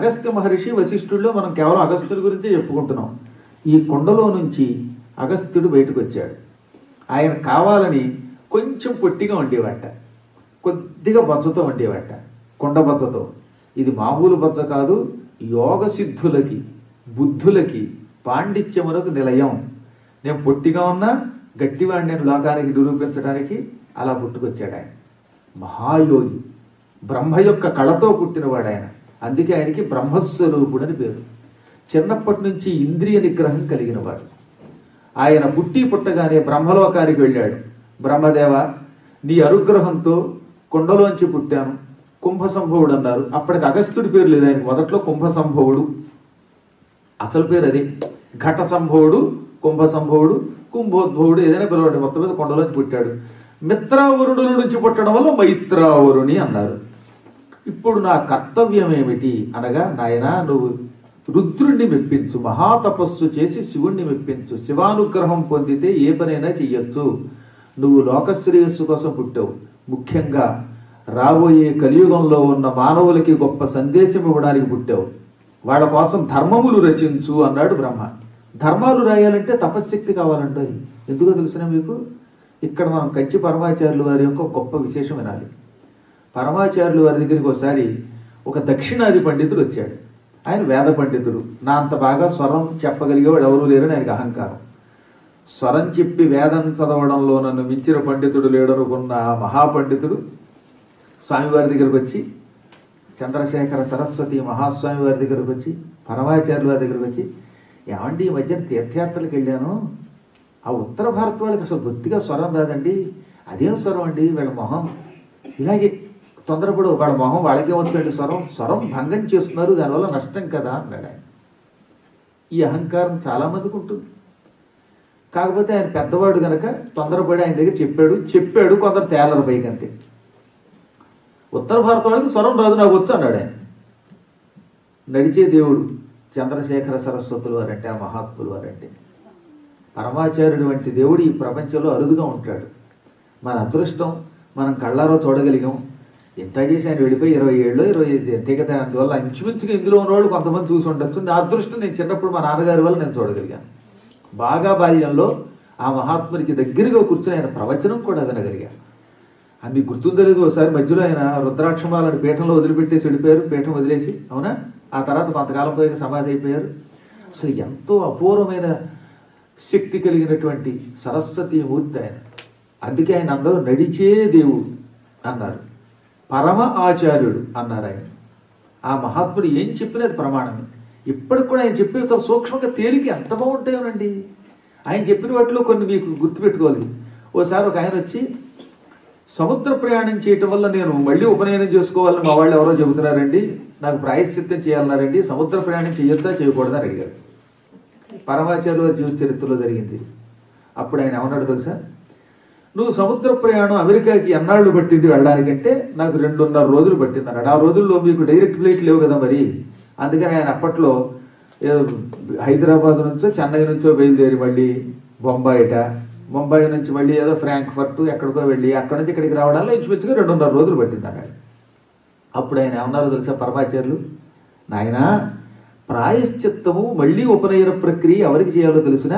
అగస్త్య మహర్షి వశిష్ఠుల్లో మనం కేవలం అగస్త్యుడి గురించే చెప్పుకుంటున్నాం ఈ కొండలో నుంచి అగస్త్యుడు బయటకు వచ్చాడు ఆయన కావాలని కొంచెం పొట్టిగా ఉండేవాట కొద్దిగా బొజ్జతో ఉండేవాట కొండ బొజ్జతో ఇది మామూలు బొజ్జ కాదు యోగ సిద్ధులకి బుద్ధులకి పాండిత్యములకు నిలయం నేను పొట్టిగా ఉన్నా గట్టివాడిని నేను లోకానికి నిరూపించడానికి అలా పుట్టుకొచ్చాడు ఆయన మహాయోగి బ్రహ్మ యొక్క కళతో పుట్టినవాడు ఆయన అందుకే ఆయనకి బ్రహ్మస్వరూపుడు అని పేరు చిన్నప్పటి నుంచి ఇంద్రియ నిగ్రహం కలిగినవాడు ఆయన పుట్టి పుట్టగానే బ్రహ్మలోకానికి వెళ్ళాడు బ్రహ్మదేవ నీ అనుగ్రహంతో కొండలోంచి పుట్టాను కుంభ సంభవుడు అన్నారు అప్పటికి అగస్త్యుడి పేరు లేదు ఆయన మొదట్లో కుంభ సంభవుడు అసలు పేరు అదే ఘట సంభవుడు కుంభ సంభవుడు కుంభోద్భవుడు ఏదైనా పిలవండి మొత్తం మీద కొండలోంచి పుట్టాడు మిత్రావరుణుల నుంచి పుట్టడం వల్ల మైత్రావరుణి అన్నారు ఇప్పుడు నా కర్తవ్యం ఏమిటి అనగా నాయన నువ్వు రుద్రుణ్ణి మెప్పించు మహాతపస్సు చేసి శివుణ్ణి మెప్పించు శివానుగ్రహం పొందితే ఏ పనైనా చెయ్యొచ్చు నువ్వు లోకశ్రేయస్సు కోసం పుట్టావు ముఖ్యంగా రాబోయే కలియుగంలో ఉన్న మానవులకి గొప్ప సందేశం ఇవ్వడానికి పుట్టావు వాళ్ళ కోసం ధర్మములు రచించు అన్నాడు బ్రహ్మ ధర్మాలు రాయాలంటే తపశ్శక్తి కావాలంటే ఎందుకో తెలిసిన మీకు ఇక్కడ మనం కంచి పరమాచార్యుల వారి యొక్క గొప్ప విశేషం వినాలి పరమాచార్యుల వారి దగ్గరికి ఒకసారి ఒక దక్షిణాది పండితుడు వచ్చాడు ఆయన వేద పండితుడు నా అంత బాగా స్వరం చెప్పగలిగేవాడు ఎవరూ లేరని ఆయనకు అహంకారం స్వరం చెప్పి వేదం చదవడంలో నన్ను మించిన పండితుడు లేడనుకున్న ఆ మహాపండితుడు స్వామివారి దగ్గరకు వచ్చి చంద్రశేఖర సరస్వతి మహాస్వామి వారి దగ్గరకు వచ్చి పరమాచార్యుల వారి దగ్గరకు వచ్చి ఏమండి ఈ మధ్యన తీర్థయాత్రలకు వెళ్ళాను ఆ ఉత్తర భారత వాళ్ళకి అసలు బొత్తిగా స్వరం రాదండి అదేం స్వరం అండి వీళ్ళ మొహం ఇలాగే తొందరపడు వాళ్ళ మొహం వాళ్ళకే వచ్చండి స్వరం స్వరం భంగం చేస్తున్నారు దానివల్ల నష్టం కదా అన్నాడు ఆయన ఈ అహంకారం చాలామందికి ఉంటుంది కాకపోతే ఆయన పెద్దవాడు కనుక తొందరపడి ఆయన దగ్గర చెప్పాడు చెప్పాడు కొందరు తేలరు పైకి అంతే ఉత్తర భారత వాళ్ళకి స్వరం రాదు నాకు వచ్చు అన్నాడు ఆయన నడిచే దేవుడు చంద్రశేఖర సరస్వతులు వారంటే ఆ మహాత్ములు వారంటే పరమాచార్యుడు వంటి దేవుడు ఈ ప్రపంచంలో అరుదుగా ఉంటాడు మన అదృష్టం మనం కళ్ళారో చూడగలిగాం ఎంత చేసి ఆయన వెళ్ళిపోయి ఇరవై ఏళ్ళు ఇరవై ఐదు అంతే కదా అందువల్ల ఇంచుమించుగా ఇందులో ఉన్నవాళ్ళు కొంతమంది చూసి ఉండొచ్చు నా అదృష్టం నేను చిన్నప్పుడు మా నాన్నగారి వల్ల నేను చూడగలిగాను బాగా బాల్యంలో ఆ మహాత్మునికి దగ్గరగా కూర్చొని ఆయన ప్రవచనం కూడా వినగలిగాను అది మీకు గుర్తుందో లేదు ఒకసారి మధ్యలో ఆయన రుద్రాక్షమాలని పీఠంలో వదిలిపెట్టేసి వెళ్ళిపోయారు పీఠం వదిలేసి అవునా ఆ తర్వాత కొంతకాలం పోయిన సమాధి అయిపోయారు అసలు ఎంతో అపూర్వమైన శక్తి కలిగినటువంటి సరస్వతి మూర్తి ఆయన అందుకే ఆయన అందరూ నడిచే దేవుడు అన్నారు పరమ ఆచార్యుడు అన్నారు ఆయన ఆ మహాత్ముడు ఏం చెప్పినా అది ప్రమాణమే ఇప్పటికి కూడా ఆయన చెప్పే చాలా సూక్ష్మంగా తేలిక ఎంత బాగుంటాయోనండి ఆయన చెప్పిన వాటిలో కొన్ని మీకు గుర్తుపెట్టుకోవాలి ఓసారి ఒక ఆయన వచ్చి సముద్ర ప్రయాణం చేయటం వల్ల నేను మళ్ళీ ఉపనయనం చేసుకోవాలని మా వాళ్ళు ఎవరో చెబుతున్నారండి నాకు ప్రాయశ్చిత్తం చేయాలన్నారండి సముద్ర ప్రయాణం చేయొచ్చా చేయకూడదా అని అడిగారు పరమాచార్యుల వారి జీవిత చరిత్రలో జరిగింది అప్పుడు ఆయన ఏమన్నాడు తెలుసా నువ్వు సముద్ర ప్రయాణం అమెరికాకి ఎన్నాళ్ళు పట్టింది వెళ్ళడానికంటే నాకు రెండున్నర రోజులు పట్టింది అన్నాడు ఆ రోజుల్లో మీకు డైరెక్ట్ ఫ్లైట్ లేవు కదా మరి అందుకని ఆయన అప్పట్లో ఏదో హైదరాబాద్ నుంచో చెన్నై నుంచో బయలుదేరి మళ్ళీ బొంబాయిట బొంబాయి నుంచి మళ్ళీ ఏదో ఫ్రాంక్ఫర్ట్ ఎక్కడికో వెళ్ళి అక్కడి నుంచి ఇక్కడికి రావడంలో ఇంచుమించుగా రెండున్నర రోజులు పట్టింది అన్నాడు అప్పుడు ఆయన ఏమన్నారో తెలుసా పరమాచార్యులు నాయన ప్రాయశ్చిత్తము మళ్ళీ ఉపనయన ప్రక్రియ ఎవరికి చేయాలో తెలిసిన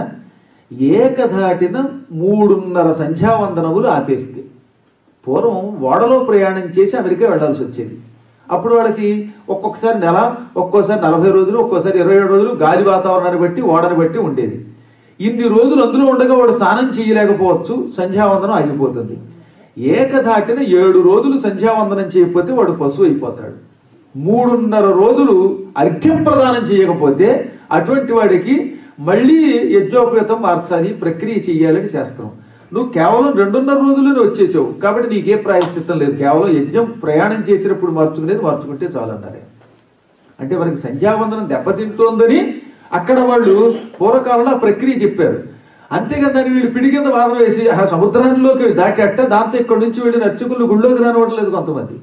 ఏకధాటిన మూడున్నర సంధ్యావందనములు ఆపేస్తే పూర్వం ఓడలో ప్రయాణం చేసి అమెరికా వెళ్ళాల్సి వచ్చేది అప్పుడు వాళ్ళకి ఒక్కొక్కసారి నెల ఒక్కోసారి నలభై రోజులు ఒక్కోసారి ఇరవై ఏడు రోజులు గాలి వాతావరణాన్ని బట్టి ఓడని బట్టి ఉండేది ఇన్ని రోజులు అందులో ఉండగా వాడు స్నానం చేయలేకపోవచ్చు సంధ్యావందనం ఆగిపోతుంది ఏకధాటిన ఏడు రోజులు సంధ్యావందనం చేయకపోతే వాడు పశువు అయిపోతాడు మూడున్నర రోజులు అర్ఘ్యం ప్రదానం చేయకపోతే అటువంటి వాడికి మళ్ళీ యజ్ఞోపేతం మార్చాలి ప్రక్రియ చెయ్యాలని శాస్త్రం నువ్వు కేవలం రెండున్నర రోజుల్లోనే వచ్చేసావు కాబట్టి నీకే ప్రాయశ్చిత్తం లేదు కేవలం యజ్ఞం ప్రయాణం చేసినప్పుడు మార్చుకునేది మార్చుకుంటే చాలు అన్నారు ఆయన. అంటే మనకి సంధ్యావందనం దెబ్బతింటోందని అక్కడ వాళ్ళు పూర్వకాలంలో ఆ ప్రక్రియ చెప్పారు అంతేకాదు దాన్ని వీళ్ళు పిడి కింద వాదన వేసి ఆ సముద్రంలోకి దాటి అట్ట దాంతో ఇక్కడ నుంచి వెళ్ళిన అర్చకులు గుళ్ళోకి రానివ్వట్లేదు కొంతమంది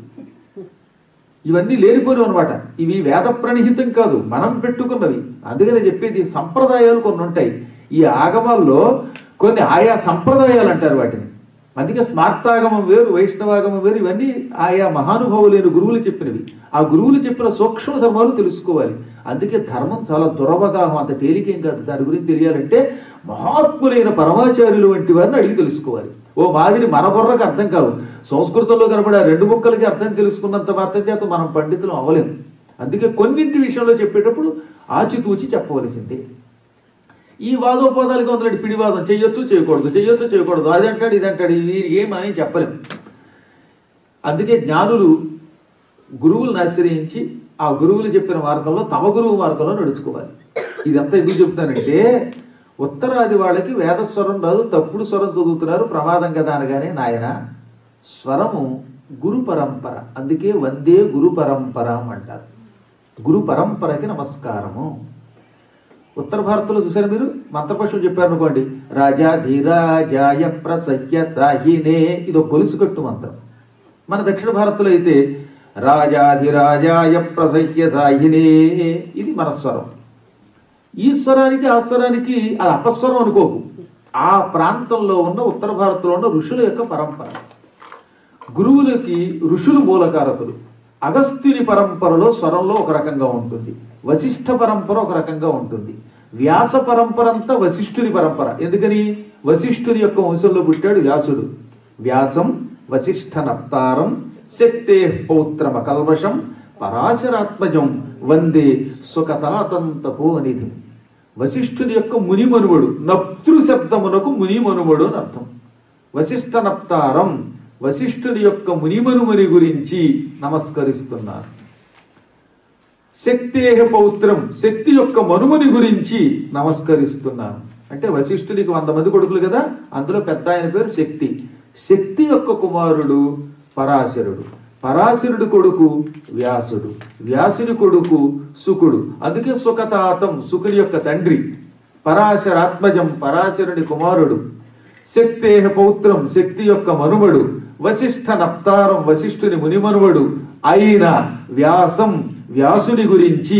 ఇవన్నీ లేనిపోయినవి అనమాట ఇవి వేద ప్రణిహితం కాదు మనం పెట్టుకున్నవి అందుకనే చెప్పేది సంప్రదాయాలు కొన్ని ఉంటాయి ఈ ఆగమాల్లో కొన్ని ఆయా సంప్రదాయాలు అంటారు వాటిని అందుకే స్మార్తాగమం వేరు వైష్ణవాగమం వేరు ఇవన్నీ ఆయా మహానుభావులైన గురువులు చెప్పినవి ఆ గురువులు చెప్పిన సూక్ష్మ ధర్మాలు తెలుసుకోవాలి అందుకే ధర్మం చాలా దురవగాహం అంత తేలికేం కాదు దాని గురించి తెలియాలంటే మహాత్ములైన పరమాచార్యులు వంటి వారిని అడిగి తెలుసుకోవాలి ఓ మాదిరి మన బుర్రకు అర్థం కావు సంస్కృతంలో కనబడే ఆ రెండు ముక్కలకి అర్థం తెలుసుకున్నంత మాత్రం చేత మనం పండితులం అవ్వలేము అందుకే కొన్నింటి విషయంలో చెప్పేటప్పుడు ఆచితూచి చెప్పవలసిందే ఈ వాదోపాదాలుగా ఉందండి పిడివాదం చేయొచ్చు చేయకూడదు చేయొచ్చు చేయకూడదు అది అంటాడు ఇది అంటాడు ఇది ఏం మనం ఏం చెప్పలేం అందుకే జ్ఞానులు గురువులను ఆశ్రయించి ఆ గురువులు చెప్పిన మార్గంలో తమ గురువు మార్గంలో నడుచుకోవాలి ఇదంతా ఎందుకు చెప్తానంటే ఉత్తరాది వాళ్ళకి వేదస్వరం రాదు తప్పుడు స్వరం చదువుతున్నారు ప్రమాదం కదా అనగానే నాయన స్వరము గురు పరంపర అందుకే వందే గురు పరంపరం అంటారు గురు పరంపరకి నమస్కారము ఉత్తర భారత్లో చూసారు మీరు మంత్రపక్షులు చెప్పారు అనుకోండి రాజా ధీరాజాయ ప్రసహ్య సాహినే ఇది ఒక గొలుసు కట్టు మంత్రం మన దక్షిణ భారత్లో అయితే రాజాధిరాజాయ ప్రసహ్య సాహినే ఇది మన స్వరం ఈ స్వరానికి ఆ స్వరానికి అది అపస్వరం అనుకోకు ఆ ప్రాంతంలో ఉన్న ఉత్తర భారత్లో ఉన్న ఋషుల యొక్క పరంపర గురువులకి ఋషులు మూలకారకులు అగస్త్యుని పరంపరలో స్వరంలో ఒక రకంగా ఉంటుంది వశిష్ఠ పరంపర ఒక రకంగా ఉంటుంది వ్యాస పరంపర అంతా వశిష్ఠుని పరంపర ఎందుకని వశిష్ఠుని యొక్క వంశంలో పుట్టాడు వ్యాసుడు వ్యాసం వశిష్ఠ నప్తారం శక్తే పౌత్రమ కల్వశం పరాశరాత్మజం వందే సుఖతాతంతపోనిధి వశిష్ఠుని యొక్క మునిమనువుడు నప్తృ శబ్దమునకు మునిమనువుడు అని అర్థం వశిష్ఠ నప్తారం వశిష్ఠుని యొక్క మునిమనుమని గురించి నమస్కరిస్తున్నారు శక్తేహ పౌత్రం శక్తి యొక్క మనుమని గురించి నమస్కరిస్తున్నాను అంటే వశిష్ఠునికి వంద మంది కొడుకులు కదా అందులో పెద్ద ఆయన పేరు శక్తి శక్తి యొక్క కుమారుడు పరాశరుడు పరాశరుడు కొడుకు వ్యాసుడు వ్యాసుని కొడుకు సుకుడు అందుకే సుఖతాతం సుకుని యొక్క తండ్రి పరాశరాత్మజం పరాశరుని కుమారుడు శక్తేహ పౌత్రం శక్తి యొక్క మనుమడు వశిష్ఠ నప్తారం వశిష్ఠుని మునిమనువడు అయిన వ్యాసం వ్యాసుని గురించి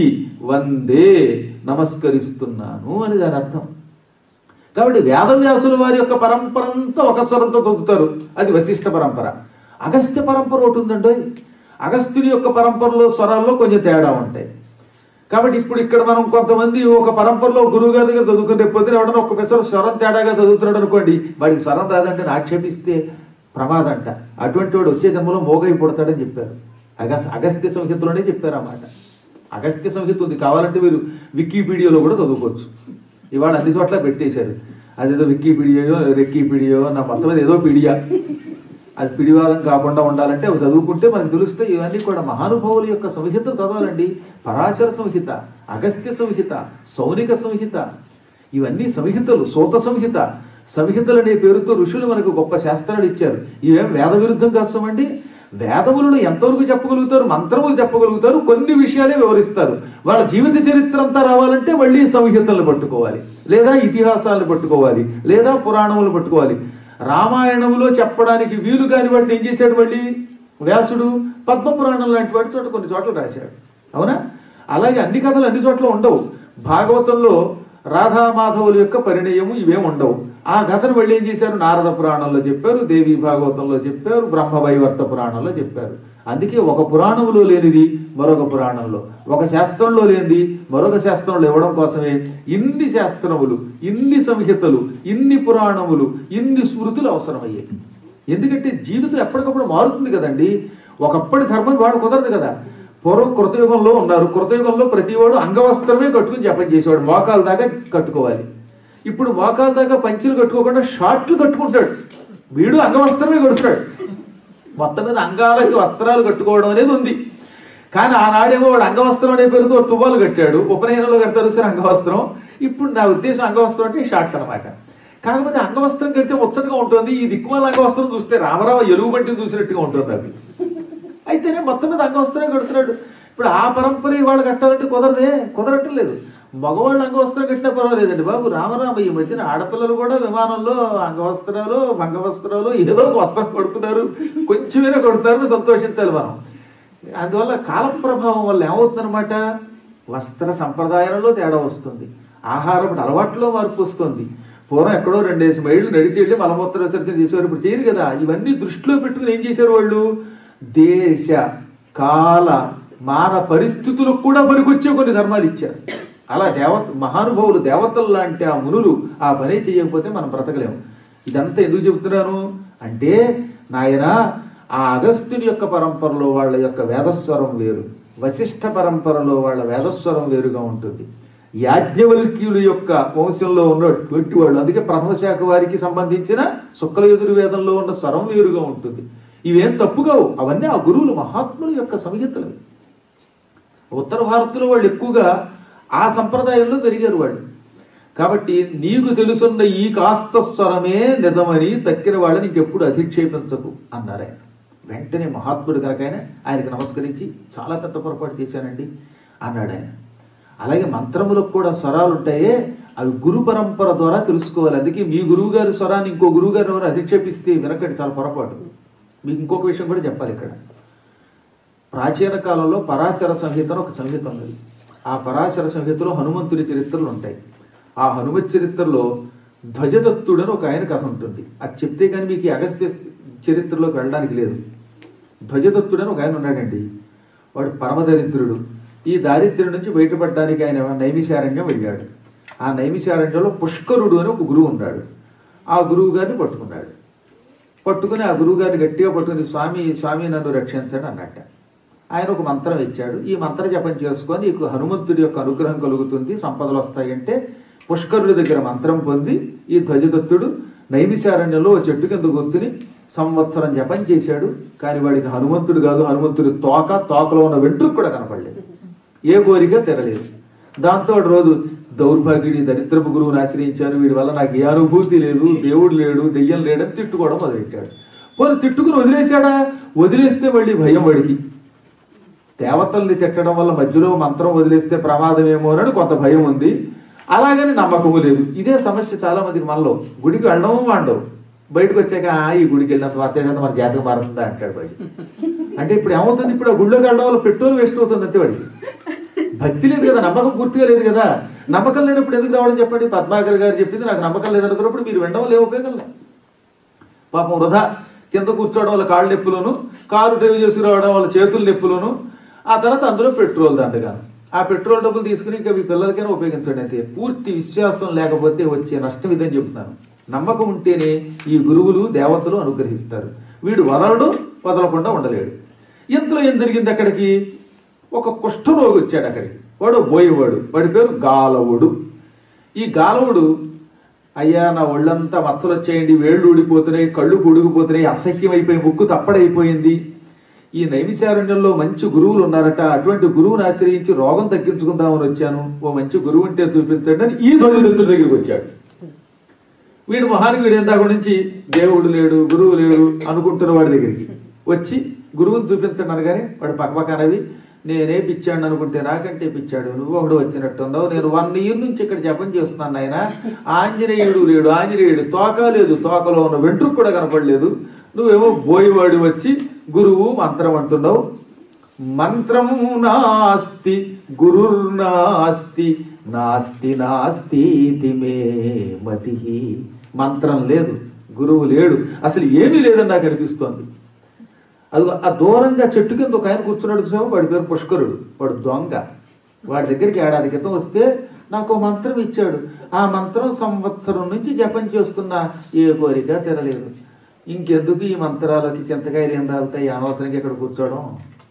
వందే నమస్కరిస్తున్నాను అని దాని అర్థం కాబట్టి వేదవ్యాసుల వారి యొక్క పరంపర అంతా ఒక స్వరంతో చదువుతారు అది వశిష్ఠ పరంపర అగస్త్య పరంపర ఒకటి ఉందండి అగస్త్యుని యొక్క పరంపరలో స్వరాల్లో కొంచెం తేడా ఉంటాయి కాబట్టి ఇప్పుడు ఇక్కడ మనం కొంతమంది ఒక పరంపరలో గురువు గారి దగ్గర చదువుకుని రేపు పొద్దున ఎవడన్నా ఒక పెసరు స్వరం తేడాగా చదువుతున్నాడు అనుకోండి వాడికి స్వరం రాదంటే ఆక్షేపిస్తే ప్రమాదంట అటువంటి వాడు వచ్చే జన్మలో మోగై పుడతాడని చెప్పారు అగస్ అగస్త్య సంహితలోనే చెప్పారు అన్నమాట అగస్త్య సంహిత ఉంది కావాలంటే మీరు వికీపీడియాలో కూడా చదువుకోవచ్చు ఇవాళ అన్ని చోట్ల పెట్టేశారు అదేదో వికీపీడియో రెక్కీపీడియో నా మొత్తం మీద ఏదో పీడియా అది పిడివాదం కాకుండా ఉండాలంటే అవి చదువుకుంటే మనకు తెలుస్తే ఇవన్నీ కూడా మహానుభావుల యొక్క సంహిత చదవాలండి పరాశర సంహిత అగస్త్య సంహిత సౌనిక సంహిత ఇవన్నీ సంహితలు సూత సంహిత సంహితలు అనే పేరుతో ఋషులు మనకు గొప్ప శాస్త్రాలు ఇచ్చారు ఇవేం వేద విరుద్ధం కాస్తామండి వేదములను ఎంతవరకు చెప్పగలుగుతారు మంత్రములు చెప్పగలుగుతారు కొన్ని విషయాలే వివరిస్తారు వాళ్ళ జీవిత చరిత్ర అంతా రావాలంటే మళ్ళీ సంహితలను పట్టుకోవాలి లేదా ఇతిహాసాలను పట్టుకోవాలి లేదా పురాణములు పట్టుకోవాలి రామాయణంలో చెప్పడానికి వీలు కాని వాటిని ఏం చేశాడు మళ్ళీ వ్యాసుడు పద్మపురాణం లాంటి వాటి చోట కొన్ని చోట్ల రాశాడు అవునా అలాగే అన్ని కథలు అన్ని చోట్ల ఉండవు భాగవతంలో రాధామాధవుల యొక్క పరిణయము ఇవేం ఉండవు ఆ కథను మళ్ళీ ఏం చేశారు నారద పురాణంలో చెప్పారు దేవి భాగవతంలో చెప్పారు బ్రహ్మవైవర్త పురాణంలో చెప్పారు అందుకే ఒక పురాణంలో లేనిది మరొక పురాణంలో ఒక శాస్త్రంలో లేనిది మరొక శాస్త్రంలో ఇవ్వడం కోసమే ఇన్ని శాస్త్రములు ఇన్ని సంహితలు ఇన్ని పురాణములు ఇన్ని స్మృతులు అవసరమయ్యాయి ఎందుకంటే జీవితం ఎప్పటికప్పుడు మారుతుంది కదండి ఒకప్పటి ధర్మం వాడు కుదరదు కదా పూర్వం కృతయుగంలో ఉన్నారు కృతయుగంలో ప్రతివాడు అంగవస్త్రమే కట్టుకుని జపం చేసేవాడు మోకాల దాకా కట్టుకోవాలి ఇప్పుడు మోకాల దాకా పంచులు కట్టుకోకుండా షార్ట్లు కట్టుకుంటాడు వీడు అంగవస్త్రమే కడుతున్నాడు మొత్తం మీద అంగాలకి వస్త్రాలు కట్టుకోవడం అనేది ఉంది కానీ ఆనాడేమో వాడు అంగవస్త్రం అనే పేరుతో తువ్వాలు కట్టాడు ఉపనయనంలో కడతారు సార్ అంగవస్త్రం ఇప్పుడు నా ఉద్దేశం అంగవస్త్రం అంటే షార్ట్ అనమాట కాకపోతే అంగవస్త్రం కడితే ముచ్చటగా ఉంటుంది ఈ దిక్కుమాల అంగవస్త్రం చూస్తే రామరావ ఎలుగు బంటిని చూసినట్టుగా ఉంటుంది అది అయితేనే మొత్తం మీద అంగవస్త్రమే కడుతున్నాడు ఇప్పుడు ఆ పరంపర ఇవాళ కట్టాలంటే కుదరదే కుదరటం లేదు మగవాళ్ళు అంగవస్త్రం కట్టినా పర్వాలేదండి బాబు రామరామ ఈ మధ్యన ఆడపిల్లలు కూడా విమానంలో అంగవస్త్రాలు మంగవస్త్రాలు ఏదో ఒక వస్త్రం కడుతున్నారు కొంచెమైనా కడుతున్నారు సంతోషించాలి మనం అందువల్ల కాల ప్రభావం వల్ల ఏమవుతుందన్నమాట వస్త్ర సంప్రదాయంలో తేడా వస్తుంది ఆహారపు అలవాట్లో మార్పు వస్తుంది పూర్వం ఎక్కడో రెండేసి మైళ్ళు నడిచి వెళ్ళి మలమూత్ర విసర్జన చేసేవారు ఇప్పుడు చేయరు కదా ఇవన్నీ దృష్టిలో పెట్టుకుని ఏం చేశారు వాళ్ళు దేశ కాల మాన పరిస్థితులకు కూడా పనికొచ్చే కొన్ని ధర్మాలు ఇచ్చారు అలా దేవత మహానుభావులు దేవతలు లాంటి ఆ మునులు ఆ పని చేయకపోతే మనం బ్రతకలేము ఇదంతా ఎందుకు చెబుతున్నాను అంటే నాయన ఆ అగస్త్యుని యొక్క పరంపరలో వాళ్ళ యొక్క వేదస్వరం వేరు వశిష్ఠ పరంపరలో వాళ్ళ వేదస్వరం వేరుగా ఉంటుంది యాజ్ఞవల్క్యుల యొక్క వంశంలో ఉన్నటువంటి వాళ్ళు అందుకే ప్రథమ శాఖ వారికి సంబంధించిన శుక్ల ఎదురు వేదంలో ఉన్న స్వరం వేరుగా ఉంటుంది ఇవేం తప్పుగావు అవన్నీ ఆ గురువులు మహాత్ముల యొక్క సంహితలు ఉత్తర భారత్లో వాళ్ళు ఎక్కువగా ఆ సంప్రదాయంలో పెరిగారు వాళ్ళు కాబట్టి నీకు తెలుసున్న ఈ కాస్త స్వరమే నిజమని తక్కిన వాళ్ళని ఇంకెప్పుడు అధిక్షేపించకు అన్నారు ఆయన వెంటనే మహాత్ముడు కనుక ఆయన ఆయనకు నమస్కరించి చాలా పెద్ద పొరపాటు చేశానండి అన్నాడు ఆయన అలాగే మంత్రములకు కూడా స్వరాలు ఉంటాయే అవి గురు పరంపర ద్వారా తెలుసుకోవాలి అందుకే మీ గురువు గారి స్వరాన్ని ఇంకో గురువు గారిని ఎవరు అధిక్షేపిస్తే వినకండి చాలా పొరపాటు మీకు ఇంకొక విషయం కూడా చెప్పాలి ఇక్కడ ప్రాచీన కాలంలో పరాశర సంహిత అని ఒక సంహిత ఉన్నది ఆ పరాశర సంహితలో హనుమంతుని చరిత్రలు ఉంటాయి ఆ హనుమత్ చరిత్రలో ధ్వజదత్తుడు అని ఒక ఆయన కథ ఉంటుంది అది చెప్తే కానీ మీకు ఈ అగస్త్య చరిత్రలోకి వెళ్ళడానికి లేదు ధ్వజదత్తుడు అని ఒక ఆయన ఉన్నాడండి వాడు పరమదరిద్రుడు ఈ దారిద్ర్యం నుంచి బయటపడడానికి ఆయన నైమిషారణ్యం వెళ్ళాడు ఆ నైమిషారణ్యంలో పుష్కరుడు అని ఒక గురువు ఉన్నాడు ఆ గురువు గారిని పట్టుకున్నాడు పట్టుకుని ఆ గురువు గారిని గట్టిగా పట్టుకుని స్వామి స్వామి నన్ను రక్షించండి అన్నట్ట ఆయన ఒక మంత్రం ఇచ్చాడు ఈ మంత్ర జపం చేసుకొని నీకు హనుమంతుడి యొక్క అనుగ్రహం కలుగుతుంది సంపదలు వస్తాయంటే పుష్కరుడి దగ్గర మంత్రం పొంది ఈ ధ్వజదత్తుడు నైమిషారణ్యంలో ఓ చెట్టు కింద కూర్చుని సంవత్సరం జపం చేశాడు కానీ వాడికి హనుమంతుడు కాదు హనుమంతుడి తోక తోకలో ఉన్న వెంట్రుకు కూడా కనపడలేదు ఏ కోరిక తెరలేదు దాంతో వాడు రోజు దౌర్భాగ్యుడి దరిద్రపు గురువుని ఆశ్రయించాను వీడి వల్ల నాకు ఏ అనుభూతి లేదు దేవుడు లేడు దెయ్యం లేడని తిట్టుకోవడం మొదలెట్టాడు పోనీ తిట్టుకుని వదిలేశాడా వదిలేస్తే మళ్ళీ భయం వాడికి దేవతల్ని తిట్టడం వల్ల మధ్యలో మంత్రం వదిలేస్తే ప్రమాదమేమో అని కొంత భయం ఉంది అలాగని నమ్మకము లేదు ఇదే సమస్య చాలా మందికి మనలో గుడికి వెళ్ళడము వాడవు బయటకు వచ్చాక "ఆ, ఈ గుడికి వెళ్ళినంత వర్తేసంత మన జాతకం మారుతుందా అంటాడు వాడి అంటే ఇప్పుడు ఏమవుతుంది ఇప్పుడు ఆ గుళ్ళోకి వెళ్ళడం వల్ల పెట్రోల్ వేస్ట్ అవుతుంది అంతే వాడికి భక్తి లేదు కదా నమ్మకం పూర్తిగా లేదు కదా నమ్మకం లేనప్పుడు ఎందుకు రావడం చెప్పండి పద్మాకర్ గారు చెప్పింది నాకు నమ్మకం లేదనుకున్నప్పుడు మీరు వినడం లేవు ఉపయోగం లేదు పాపం వృధా కింద కూర్చోవడం వల్ల కాళ్ళు నొప్పులను కారు డ్రైవ్ చేసుకురావడం వల్ల చేతుల నొప్పులను ఆ తర్వాత అందులో పెట్రోల్ దండగాను ఆ పెట్రోల్ డబ్బులు తీసుకుని ఇంకా మీ పిల్లలకైనా ఉపయోగించండి అయితే పూర్తి విశ్వాసం లేకపోతే వచ్చే నష్టం ఇదని చెప్తున్నాను నమ్మకం ఉంటేనే ఈ గురువులు దేవతలు అనుగ్రహిస్తారు వీడు వదలడు వదలకుండా ఉండలేడు ఇంతలో ఏం జరిగింది అక్కడికి ఒక కుష్ఠరోగి వచ్చాడు అక్కడికి వాడు బోయేవాడు వాడి పేరు గాలవుడు ఈ గాలవుడు అయ్యా నా ఒళ్ళంతా మచ్చలు వచ్చేయండి వేళ్ళు ఊడిపోతున్నాయి కళ్ళు పొడిగిపోతున్నాయి అసహ్యమైపోయి ముక్కు తప్పడైపోయింది ఈ నైమిశారణ్యంలో మంచి గురువులు ఉన్నారట అటువంటి గురువుని ఆశ్రయించి రోగం తగ్గించుకుందామని వచ్చాను ఓ మంచి గురువు ఉంటే చూపించండి అని ఈ ధ్వజదత్తుడి దగ్గరికి వచ్చాడు వీడు మహానికి వీడు ఎంత నుంచి దేవుడు లేడు గురువు లేడు అనుకుంటున్న వాడి దగ్గరికి వచ్చి గురువుని చూపించండి అనగానే వాడు పక్కపక్కనవి నేనే పిచ్చాడు అనుకుంటే నాకంటే పిచ్చాడు నువ్వు ఒకడు వచ్చినట్టున్నావు నేను వన్ ఇయర్ నుంచి ఇక్కడ జపం చేస్తున్నాను ఆయన ఆంజనేయుడు లేడు ఆంజనేయుడు తోక లేదు తోకలో ఉన్న వెంట్రుకు కూడా కనపడలేదు నువ్వేమో బోయివాడి వచ్చి గురువు మంత్రం అంటున్నావు మంత్రము నాస్తి గురుర్నాస్తి నాస్తి నాస్తి ఇతి మే మతి మంత్రం లేదు గురువు లేడు అసలు ఏమీ లేదని నాకు అనిపిస్తోంది అది ఆ దూరంగా చెట్టు కింద ఒక ఆయన కూర్చున్నాడు చూసాము వాడి పేరు పుష్కరుడు వాడు దొంగ వాడి దగ్గరికి ఏడాది క్రితం వస్తే నాకు ఓ మంత్రం ఇచ్చాడు ఆ మంత్రం సంవత్సరం నుంచి జపం చేస్తున్నా ఏ కోరిక తెరలేదు ఇంకెందుకు ఈ మంత్రాలకి చింతకాయలు ఏం రాలుతాయి అనవసరంగా ఇక్కడ కూర్చోవడం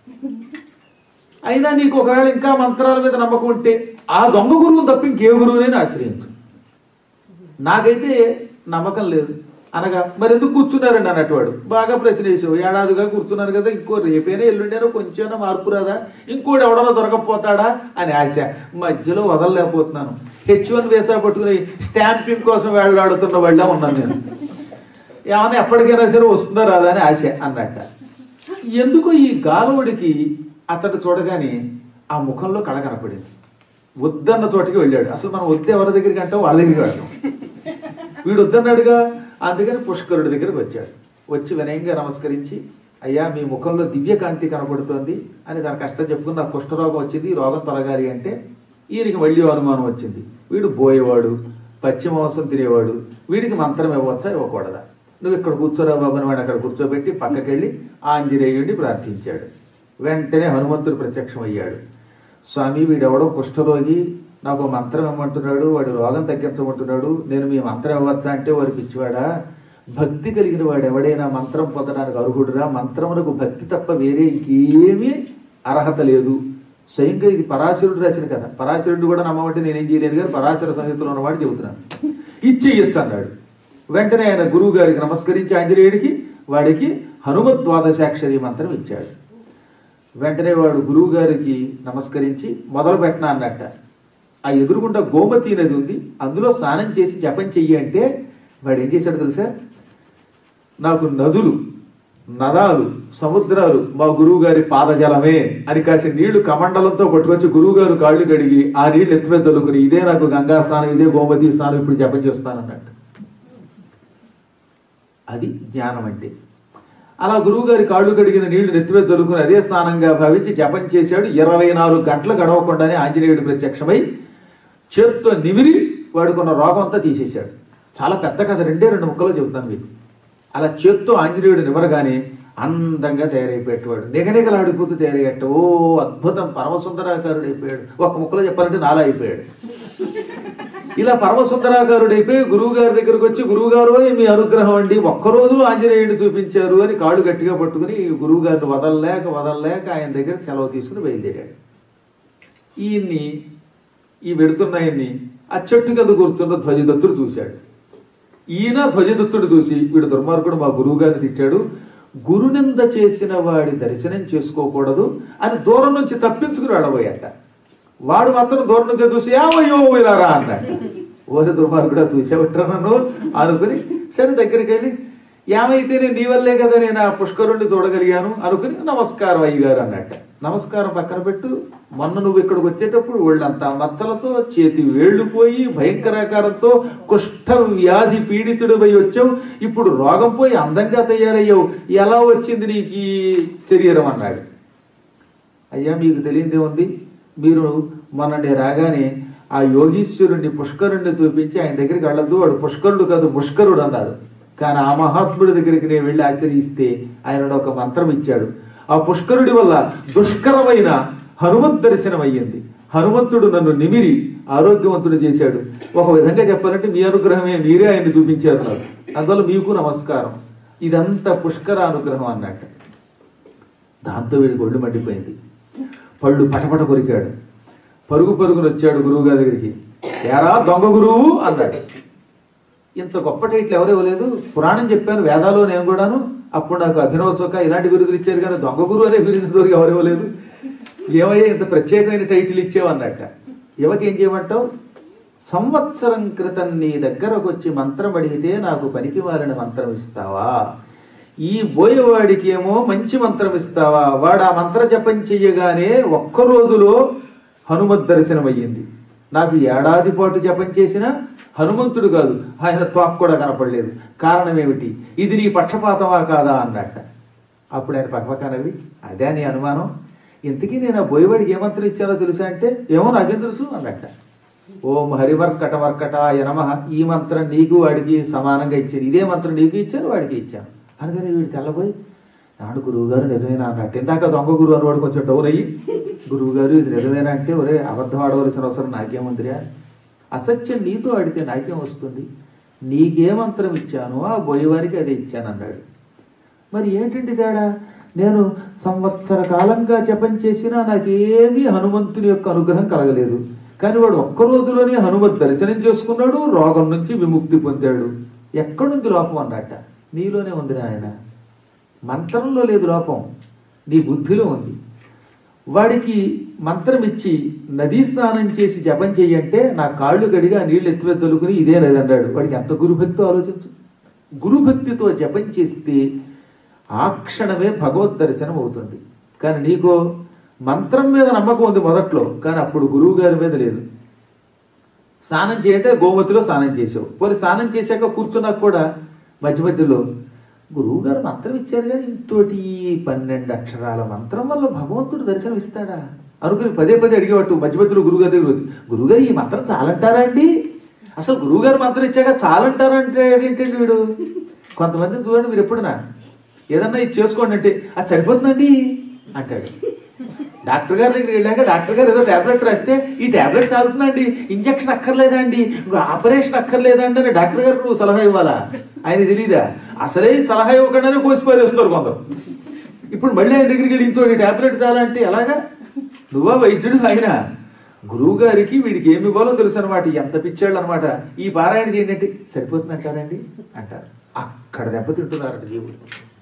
అయినా నీకు ఒకవేళ ఇంకా మంత్రాల మీద నమ్మకం ఉంటే ఆ దొంగ గురువుని తప్ప ఇంకే గురువునైనా ఆశ్రయించు నాకైతే నమ్మకం లేదు అనగా మరి ఎందుకు కూర్చున్నారండి అన్నట్టువాడు బాగా ప్రశ్న వేసావు ఏడాదిగా కూర్చున్నారు కదా ఇంకో రేపైనా ఎల్లుండేనో కొంచెమైనా మార్పు రాదా ఇంకోటి ఎవడన్నా దొరకపోతాడా అని ఆశ మధ్యలో వదలలేకపోతున్నాను హెచ్ వన్ వేసా పట్టుకుని స్టాంపింగ్ కోసం వెళ్ళాడుతున్న వాళ్ళ ఉన్నాను నేను ఏమన్నా ఎప్పటికైనా సరే వస్తుందా రాదా అని ఆశ అన్నట్ట ఎందుకు ఈ గాలవుడికి అతడు చూడగానే ఆ ముఖంలో కళ కనపడింది వద్దన్న చోటికి వెళ్ళాడు అసలు మనం వద్దు ఎవరి దగ్గరికి అంటే వాళ్ళ దగ్గరికి వెళ్తాం వీడు వద్దన్నాడుగా అందుకని పుష్కరుడి దగ్గరికి వచ్చాడు వచ్చి వినయంగా నమస్కరించి అయ్యా మీ ముఖంలో దివ్యకాంతి కనపడుతోంది అని దాని కష్టం చెప్పుకుని నాకు కుష్ఠరోగం వచ్చింది ఈ రోగం తొలగాలి అంటే ఈయనకి మళ్ళీ అనుమానం వచ్చింది వీడు బోయేవాడు పశ్చిమ మాంసం తినేవాడు వీడికి మంత్రం ఇవ్వచ్చా ఇవ్వకూడదా నువ్వు ఇక్కడ కూర్చోరా బాబు అని వాడు అక్కడ కూర్చోబెట్టి పక్కకెళ్ళి ఆంజనేయుడిని ప్రార్థించాడు వెంటనే హనుమంతుడు ప్రత్యక్షం అయ్యాడు స్వామి వీడెవడో కుష్ఠరోగి నాకు ఓ మంత్రం ఇవ్వమంటున్నాడు వాడి రోగం తగ్గించమంటున్నాడు నేను మీ మంత్రం ఇవ్వచ్చా అంటే వాడు పిచ్చివాడా భక్తి కలిగిన వాడు ఎవడైనా మంత్రం పొందడానికి అర్హుడురా మంత్రమునకు భక్తి తప్ప వేరే ఇంకేమీ అర్హత లేదు స్వయంగా ఇది పరాశరుడు రాసిన కథ పరాశరుడు కూడా నమ్మమంటే నేనేం చేయలేదు కానీ పరాశర సంహితలో ఉన్నవాడు చెబుతున్నాను ఇచ్చేయచ్చు అన్నాడు వెంటనే ఆయన గురువు గారికి నమస్కరించి ఆంజనేయుడికి వాడికి హనుమత్ ద్వాదశాక్షరి మంత్రం ఇచ్చాడు వెంటనే వాడు గురువు గారికి నమస్కరించి మొదలు పెట్టనా అన్నట్ట ఆ ఎదురుగుండా గోమతి నది ఉంది అందులో స్నానం చేసి జపం చెయ్యి అంటే వాడు ఏం చేశాడు తెలుసా నాకు నదులు నదాలు సముద్రాలు మా గురువు గారి పాదజలమే అని కాసి నీళ్లు కమండలంతో పట్టుకొచ్చి గురువు గారు కాళ్ళు కడిగి ఆ నీళ్లు ఎత్తిమే చల్లుకుని ఇదే నాకు గంగా స్నానం ఇదే గోమతి స్నానం ఇప్పుడు జపం చేస్తానన్నట్టు అది జ్ఞానం అంటే అలా గురువుగారి కాళ్ళు కడిగిన నీళ్లు నెత్తిమీద చల్లుకుని అదే స్నానంగా భావించి జపం చేశాడు ఇరవై నాలుగు గంటలు గడవకుండానే ఆంజనేయుడు ప్రత్యక్షమై చేత్తో నిమిరి వాడుకున్న రోగం అంతా తీసేశాడు చాలా పెద్ద కథ రెండే రెండు ముక్కలో చెబుతాను మీకు అలా చేత్తో ఆంజనేయుడు నిమరగానే అందంగా తయారైపోయేటవాడు నిగనిగలాడిపోతూ తయారయ్యట ఓ అద్భుతం పరమసుందరాకారుడు అయిపోయాడు ఒక ముక్కలో చెప్పాలంటే నాలా అయిపోయాడు ఇలా పరమసుందరాకారుడు అయిపోయి గురువు గారి దగ్గరకు వచ్చి గురువు గారు మీ అనుగ్రహం అండి ఒక్కరోజు ఆంజనేయుడిని చూపించారు అని కాళ్ళు గట్టిగా పట్టుకుని గురువు గారిని వదలలేక వదలలేక ఆయన దగ్గర సెలవు తీసుకుని బయలుదేరాడు ఈయన్ని ఈ వెడుతున్న ఆయన్ని ఆ చెట్టు కింద కూర్చున్న ధ్వజదత్తుడు చూశాడు ఈయన ధ్వజదత్తుడు చూసి వీడు దుర్మార్గుడు మా గురువు గారిని తిట్టాడు గురునింద చేసిన వాడి దర్శనం చేసుకోకూడదు అని దూరం నుంచి తప్పించుకుని వెళ్ళబోయాట వాడు మాత్రం దూరం నుంచి చూసి ఏమయ్యో ఇలా రా అన్నాడు ఓరి దుర్మార్గుడా చూసేవట్రా నన్ను అనుకుని సరే దగ్గరికి వెళ్ళి ఏమైతే నేను నీ వల్లే కదా నేను ఆ పుష్కరుణ్ణి చూడగలిగాను అనుకుని నమస్కారం అయ్యగారు అన్నట్ట నమస్కారం పక్కన పెట్టు మొన్న నువ్వు ఇక్కడికి వచ్చేటప్పుడు ఒళ్ళంతా మచ్చలతో చేతి వేళ్ళు పోయి భయంకరాకారంతో కుష్ఠ వ్యాధి పీడితుడు పోయి వచ్చావు ఇప్పుడు రోగం పోయి అందంగా తయారయ్యావు ఎలా వచ్చింది నీకు ఈ శరీరం అన్నాడు అయ్యా మీకు తెలియదే ఉంది మీరు మొన్నటి రాగానే ఆ యోగీశ్వరుణ్ణి పుష్కరుణ్ణి చూపించి ఆయన దగ్గరికి వెళ్ళద్దు వాడు పుష్కరుడు కాదు ముష్కరుడు అన్నారు కానీ ఆ మహాత్ముడి దగ్గరికి నేను వెళ్ళి ఆశ్రయిస్తే ఆయన ఒక మంత్రం ఇచ్చాడు ఆ పుష్కరుడి వల్ల దుష్కరమైన హనుమత్ దర్శనం అయ్యింది హనుమంతుడు నన్ను నిమిరి ఆరోగ్యవంతుడు చేశాడు ఒక విధంగా చెప్పాలంటే మీ అనుగ్రహమే మీరే ఆయన్ని చూపించారు నాకు అందువల్ల మీకు నమస్కారం ఇదంతా పుష్కర అనుగ్రహం అన్నట్టు దాంతో వీడికి ఒళ్ళు మండిపోయింది పళ్ళు పటపట కొరికాడు పరుగు పరుగున వచ్చాడు గురువు గారి దగ్గరికి ఎరా దొంగ గురువు అన్నాడు ఇంత గొప్ప టైటిల్ ఎవరు ఇవ్వలేదు పురాణం చెప్పాను వేదాలో నేను కూడాను అప్పుడు నాకు అభినవ సుఖ ఇలాంటి బిరుదులు ఇచ్చారు కానీ దొంగ గురువు అనే బిరుదు ఇంతవరకు ఎవరు ఇవ్వలేదు ఏమయ్యా ఇంత ప్రత్యేకమైన టైటిల్ ఇచ్చావు అన్నట్ట యువకి ఏం చేయమంటావు సంవత్సరం క్రితం నీ దగ్గరకు వచ్చి మంత్రం అడిగితే నాకు పనికి వారిని మంత్రం ఇస్తావా ఈ బోయేవాడికి ఏమో మంచి మంత్రం ఇస్తావా వాడు ఆ మంత్ర జపం చెయ్యగానే ఒక్క రోజులో హనుమత్ దర్శనం అయ్యింది నాకు ఏడాది పాటు జపం చేసిన హనుమంతుడు కాదు ఆయన త్వాక్ కూడా కనపడలేదు కారణం ఏమిటి ఇది నీ పక్షపాతమా కాదా అన్నట్ట అప్పుడు ఆయన పక్కపక్కనవి అదే నీ అనుమానం ఇంతకీ నేను ఆ బోయవాడికి ఏ మంత్రం ఇచ్చానో తెలుసా అంటే ఏమో నాకేం తెలుసు అన్నట్ట ఓం హరివర్కట వర్కట యనమ ఈ మంత్రం నీకు వాడికి సమానంగా ఇచ్చాను ఇదే మంత్రం నీకు ఇచ్చాను వాడికి ఇచ్చాను అనగానే వీడు తెల్లబోయి నాడు గురువు గారు నిజమేనా అన్నట్టు ఇందాక దొంగ గురువు అన్నవాడు కొంచెం డౌన్ అయ్యి గురువు గారు ఇది నిజమేనా అంటే ఒరే అబద్ధం ఆడవలసిన అవసరం నాకేముందిరా అసత్యం నీతో ఆడితే నాకేం వస్తుంది నీకే మంత్రం ఇచ్చాను ఆ బోయేవారికి అదే ఇచ్చాను అన్నాడు మరి ఏంటండి తేడా నేను సంవత్సర కాలంగా జపం చేసినా నాకేమీ హనుమంతుని యొక్క అనుగ్రహం కలగలేదు కానీ వాడు ఒక్క రోజులోనే హనుమత్ దర్శనం చేసుకున్నాడు రోగం నుంచి విముక్తి పొందాడు ఎక్కడుంది లోపం అన్నట్ట నీలోనే ఉంది ఆయన మంత్రంలో లేదు లోపం నీ బుద్ధిలో ఉంది వాడికి మంత్రం ఇచ్చి నదీ స్నానం చేసి జపం చెయ్యంటే నా కాళ్ళు గడిగా ఆ నీళ్లు ఎత్తివే తొలుకుని ఇదే నది అన్నాడు వాడికి ఎంత గురుభక్తో ఆలోచించు గురుభక్తితో జపం చేస్తే ఆ క్షణమే భగవద్ దర్శనం అవుతుంది కానీ నీకో మంత్రం మీద నమ్మకం ఉంది మొదట్లో కానీ అప్పుడు గురువు గారి మీద లేదు స్నానం చేయంటే గోమతిలో స్నానం చేసావు పోనీ స్నానం చేశాక కూర్చున్నాక కూడా మధ్య మధ్యలో గురువు గారు మంత్రం ఇచ్చారు కానీ ఇంతోటి ఈ పన్నెండు అక్షరాల మంత్రం వల్ల భగవంతుడు దర్శనం ఇస్తాడా అనుకుని పదే పదే అడిగేవాటు మధ్య మధ్యలో గురువుగారి దగ్గర వచ్చి గురువుగారు ఈ మంత్రం చాలంటారా అండి అసలు గురువుగారు మంత్రం ఇచ్చాక చాలంటారంటే ఏంటంటే వీడు కొంతమందిని చూడండి మీరు ఎప్పుడునా ఏదన్నా ఇది చేసుకోండి అంటే అది సరిపోతుందండి అంటాడు డాక్టర్ గారి దగ్గరికి వెళ్ళాక డాక్టర్ గారు ఏదో టాబ్లెట్ రాస్తే ఈ టాబ్లెట్ చాలుతుందండి ఇంజక్షన్ అక్కర్లేదా అండి ఇంకా ఆపరేషన్ అక్కర్లేదా అండి అని డాక్టర్ గారికి నువ్వు సలహా ఇవ్వాలా ఆయన తెలీదా అసలే సలహా ఇవ్వకుండానే కోసి పారేస్తారు కొందరు ఇప్పుడు మళ్ళీ ఆయన దగ్గరికి వెళ్ళి ఇంతో టాబ్లెట్ చాలా అంటే ఎలాగా నువ్వా వైద్యుడు ఆయన గురువు గారికి వీడికి ఏమి ఇవ్వాలో తెలుసు అనమాట ఎంత పిచ్చాళ్ళు అనమాట ఈ పారాయణ చేయండి సరిపోతుంది అంటారండి అంటారు అక్కడ దెబ్బతింటున్నారట జీవుడు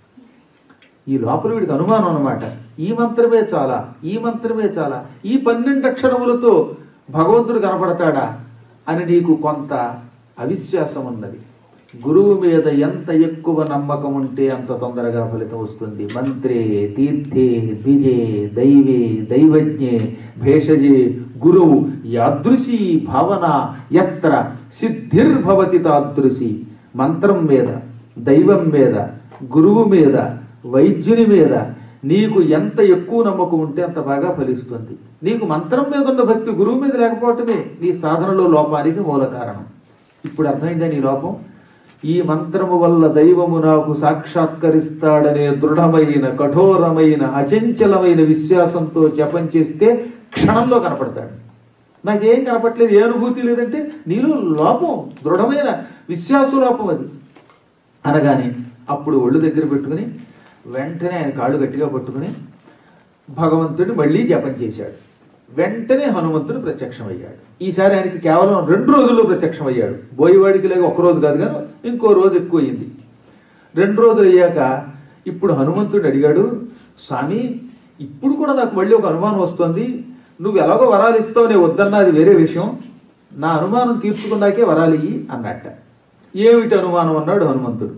ఈ లోపల వీడికి అనుమానం అనమాట ఈ మంత్రమే చాలా ఈ మంత్రమే చాలా ఈ పన్నెండు అక్షరములతో భగవంతుడు కనపడతాడా అని నీకు కొంత అవిశ్వాసం ఉన్నది గురువు మీద ఎంత ఎక్కువ నమ్మకం ఉంటే అంత తొందరగా ఫలితం వస్తుంది మంత్రే తీర్థే ద్విజే దైవే దైవజ్ఞే భేషజే గురువు యాదృశీ భావన ఎత్ర సిద్ధిర్భవతి తాదృశి మంత్రం మీద దైవం మీద గురువు మీద వైద్యుని మీద నీకు ఎంత ఎక్కువ నమ్మకం ఉంటే అంత బాగా ఫలిస్తుంది నీకు మంత్రం మీద ఉన్న భక్తి గురువు మీద లేకపోవటమే నీ సాధనలో లోపానికి మూల కారణం ఇప్పుడు అర్థమైందా నీ లోపం ఈ మంత్రము వల్ల దైవము నాకు సాక్షాత్కరిస్తాడనే దృఢమైన కఠోరమైన అచంచలమైన విశ్వాసంతో జపం చేస్తే క్షణంలో కనపడతాడు నాకేం కనపట్లేదు ఏ అనుభూతి లేదంటే నీలో లోపం దృఢమైన విశ్వాస లోపం అది అనగానే అప్పుడు ఒళ్ళు దగ్గర పెట్టుకుని వెంటనే ఆయన కాళ్ళు గట్టిగా పట్టుకుని భగవంతుడు మళ్ళీ జపం చేశాడు వెంటనే హనుమంతుడు ప్రత్యక్షమయ్యాడు ఈసారి ఆయనకి కేవలం రెండు రోజుల్లో ప్రత్యక్షమయ్యాడు బోయవాడికి లేక ఒక రోజు కాదు కానీ ఇంకో రోజు ఎక్కువ అయింది రెండు రోజులు అయ్యాక ఇప్పుడు హనుమంతుడు అడిగాడు స్వామి ఇప్పుడు కూడా నాకు మళ్ళీ ఒక అనుమానం వస్తుంది నువ్వు ఎలాగో వరాలు ఇస్తావు నేను వద్దన్నా అది వేరే విషయం నా అనుమానం తీర్చుకున్నాకే వరాలు ఇయ్యి అన్నట్ట ఏమిటి అనుమానం అన్నాడు హనుమంతుడు